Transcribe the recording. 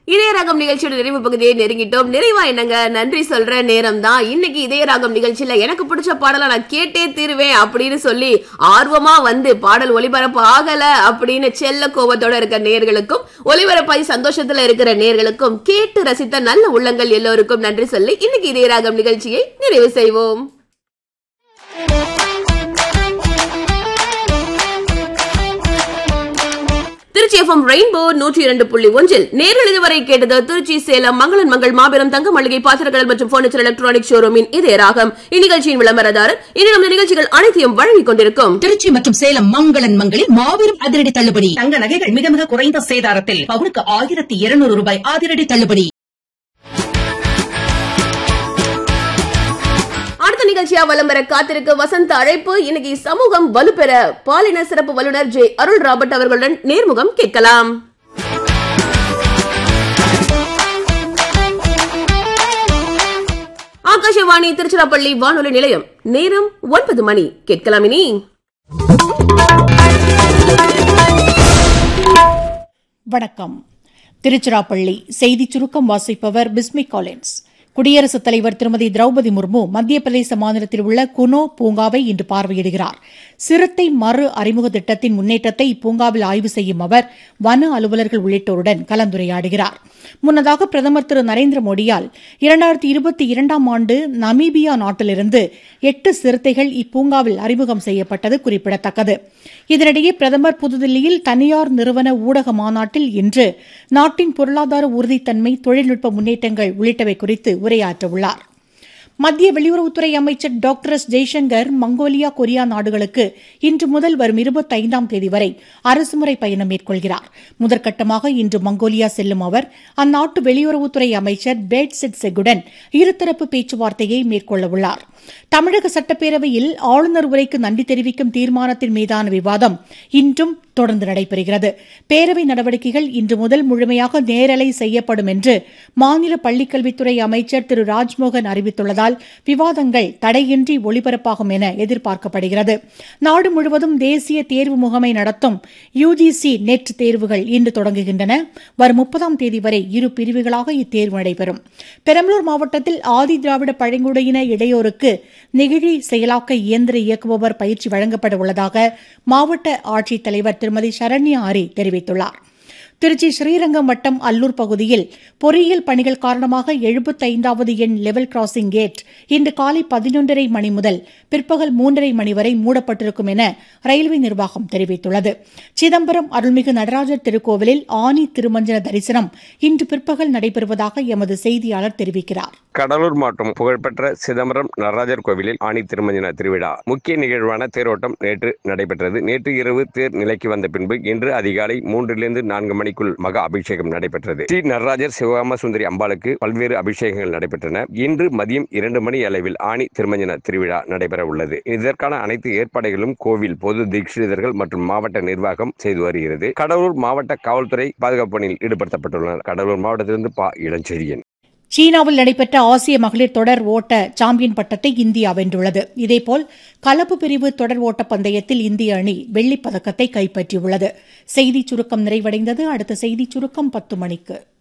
இதய ராகம் நிகழ்ச்சியோட நிறைவு பகுதியை நெருங்கிட்டோம் நிறைவா என்னங்க நன்றி சொல்ற நேரம் தான் இன்னைக்கு இதய ராகம் நிகழ்ச்சியில எனக்கு பிடிச்ச பாடலை நான் கேட்டே தீருவேன் அப்படின்னு சொல்லி ஆர்வமா வந்து பாடல் ஒளிபரப்பு ஆகல அப்படின்னு செல்ல கோபத்தோட இருக்க நேர்களுக்கும் ஒளிபரப்பாய் சந்தோஷத்துல இருக்கிற நேர்களுக்கும் கேட்டு ரசித்த நல்ல உள்ளங்கள் எல்லோருக்கும் நன்றி சொல்லி இன்னைக்கு இதய ராகம் நிகழ்ச்சியை நிறைவு செய்வோம் திருச்சி எஃப்எம் ரெயின்போ நூற்றி இரண்டு புள்ளி ஒன்றில் நேரில் இதுவரை கேட்டது திருச்சி சேலம் மங்களன் மங்கள் மாபெரும் தங்க மளிகை பாத்திரங்கள் மற்றும் பர்னிச்சர் எலக்ட்ரானிக் ஷோரூமின் இதே ராகம் இந்நிகழ்ச்சியின் விளம்பரதாரர் இனி நமது நிகழ்ச்சிகள் அனைத்தையும் வழங்கிக் கொண்டிருக்கும் திருச்சி மற்றும் சேலம் மங்களன் மங்களில் மாபெரும் அதிரடி தள்ளுபடி தங்க நகைகள் மிக மிக குறைந்த சேதாரத்தில் பவுனுக்கு ஆயிரத்தி இருநூறு ரூபாய் அதிரடி தள்ளுபடி அடுத்த நிகழ்ச்சியா வலம் வர காத்திருக்க வசந்த அழைப்பு இன்னைக்கு சமூகம் வலுப்பெற பாலின சிறப்பு வல்லுநர் ஜே அருள் ராபர்ட் அவர்களுடன் நேர்முகம் கேட்கலாம் ஆகாஷவாணி திருச்சிராப்பள்ளி வானொலி நிலையம் நேரம் ஒன்பது மணி கேட்கலாம் இனி வணக்கம் திருச்சிராப்பள்ளி செய்திச் சுருக்கம் வாசிப்பவர் பிஸ்மி காலின்ஸ் குடியரசுத் தலைவர் திருமதி திரௌபதி முர்மு மத்திய பிரதேச மாநிலத்தில் உள்ள குனோ பூங்காவை இன்று பார்வையிடுகிறார் சிறுத்தை மறு அறிமுக திட்டத்தின் முன்னேற்றத்தை இப்பூங்காவில் ஆய்வு செய்யும் அவர் வன அலுவலர்கள் உள்ளிட்டோருடன் கலந்துரையாடுகிறார் முன்னதாக பிரதமர் திரு நரேந்திர மோடியால் இரண்டாயிரத்தி இருபத்தி இரண்டாம் ஆண்டு நமீபியா நாட்டிலிருந்து எட்டு சிறுத்தைகள் இப்பூங்காவில் அறிமுகம் செய்யப்பட்டது குறிப்பிடத்தக்கது இதனிடையே பிரதமர் புதுதில்லியில் தனியார் நிறுவன ஊடக மாநாட்டில் இன்று நாட்டின் பொருளாதார உறுதித்தன்மை தொழில்நுட்ப முன்னேற்றங்கள் உள்ளிட்டவை குறித்து உரையாற்றவுள்ளார் மத்திய வெளியுறவுத்துறை அமைச்சர் doctor S Jaishankar Mongolia Korea நாடுகளுக்கு இன்று முதல் வரும் இருபத்தைந்தாம் தேதி வரை அரசுமுறை பயணம் மேற்கொள்கிறார் முதற்கட்டமாக இன்று மங்கோலியா செல்லும் அவர் அந்நாட்டு வெளியுறவுத்துறை அமைச்சர் பேட் செட் செகுடன் இருதரப்பு பேச்சுவார்த்தையை மேற்கொள்ளவுள்ளார் தமிழக சட்டப்பேரவையில் ஆளுநர் உரைக்கு நன்றி தெரிவிக்கும் தீர்மானத்தின் மீதான விவாதம் இன்றும் தொடர்ந்து நடைபெறுகிறது பேரவை நடவடிக்கைகள் இன்று முதல் முழுமையாக நேரலை செய்யப்படும் என்று மாநில பள்ளிக்கல்வித்துறை அமைச்சர் திரு ராஜ்மோகன் அறிவித்துள்ளதால் விவாதங்கள் தடையின்றி ஒளிபரப்பாகும் என எதிர்பார்க்கப்படுகிறது நாடு முழுவதும் தேசிய தேர்வு முகமை நடத்தும் யுஜிசி நெட் தேர்வுகள் இன்று தொடங்குகின்றன வரும் முப்பதாம் தேதி வரை இரு பிரிவுகளாக இத்தேர்வு நடைபெறும் பெரம்பலூர் மாவட்டத்தில் ஆதி திராவிட பழங்குடியின இடையோருக்கு நெகிழி செயலாக்க இயந்திர இயக்குபவர் பயிற்சி வழங்கப்பட உள்ளதாக மாவட்ட ஆட்சித்தலைவர் திருமதி சரண்யா ஆரி தெரிவித்துள்ளார் திருச்சி ஸ்ரீரங்கம் வட்டம் அல்லூர் பகுதியில் பொறியியல் பணிகள் காரணமாக எழுபத்தைந்தாவது எண் லெவல் கிராசிங் கேட் இன்று காலை பதினொன்றரை மணி முதல் பிற்பகல் மூன்றரை மணி வரை மூடப்பட்டிருக்கும் என ரயில்வே நிர்வாகம் தெரிவித்துள்ளது சிதம்பரம் அருள்மிகு நடராஜர் திருக்கோவிலில் ஆனி திருமஞ்சன தரிசனம் இன்று பிற்பகல் நடைபெறுவதாக எமது செய்தியாளர் தெரிவிக்கிறார் கடலூர் மாவட்டம் புகழ்பெற்ற சிதம்பரம் நடராஜர் கோவிலில் ஆணி திருமஞ்சன திருவிழா முக்கிய நிகழ்வான தேரோட்டம் நேற்று நடைபெற்றது நேற்று இரவு தேர் நிலைக்கு வந்த பின்பு இன்று அதிகாலை மூன்றிலிருந்து நான்கு மணிக்குள் மகா அபிஷேகம் நடைபெற்றது ஸ்ரீ நடராஜர் சிவகாம சுந்தரி அம்பாளுக்கு பல்வேறு அபிஷேகங்கள் நடைபெற்றன இன்று மதியம் இரண்டு மணி அளவில் ஆணி திருமஞ்சன திருவிழா நடைபெற உள்ளது இதற்கான அனைத்து ஏற்பாடுகளும் கோவில் பொது தீட்சிதர்கள் மற்றும் மாவட்ட நிர்வாகம் செய்து வருகிறது கடலூர் மாவட்ட காவல்துறை பாதுகாப்பு பணியில் ஈடுபடுத்தப்பட்டுள்ளனர் கடலூர் மாவட்டத்திலிருந்து பா இளஞ்செழியன் சீனாவில் நடைபெற்ற ஆசிய மகளிர் தொடர் ஓட்ட சாம்பியன் பட்டத்தை இந்தியா வென்றுள்ளது இதேபோல் கலப்பு பிரிவு தொடர் ஓட்ட பந்தயத்தில் இந்திய அணி வெள்ளிப் பதக்கத்தை கைப்பற்றியுள்ளது செய்திச் சுருக்கம் நிறைவடைந்தது அடுத்த செய்திச் சுருக்கம் பத்து மணிக்கு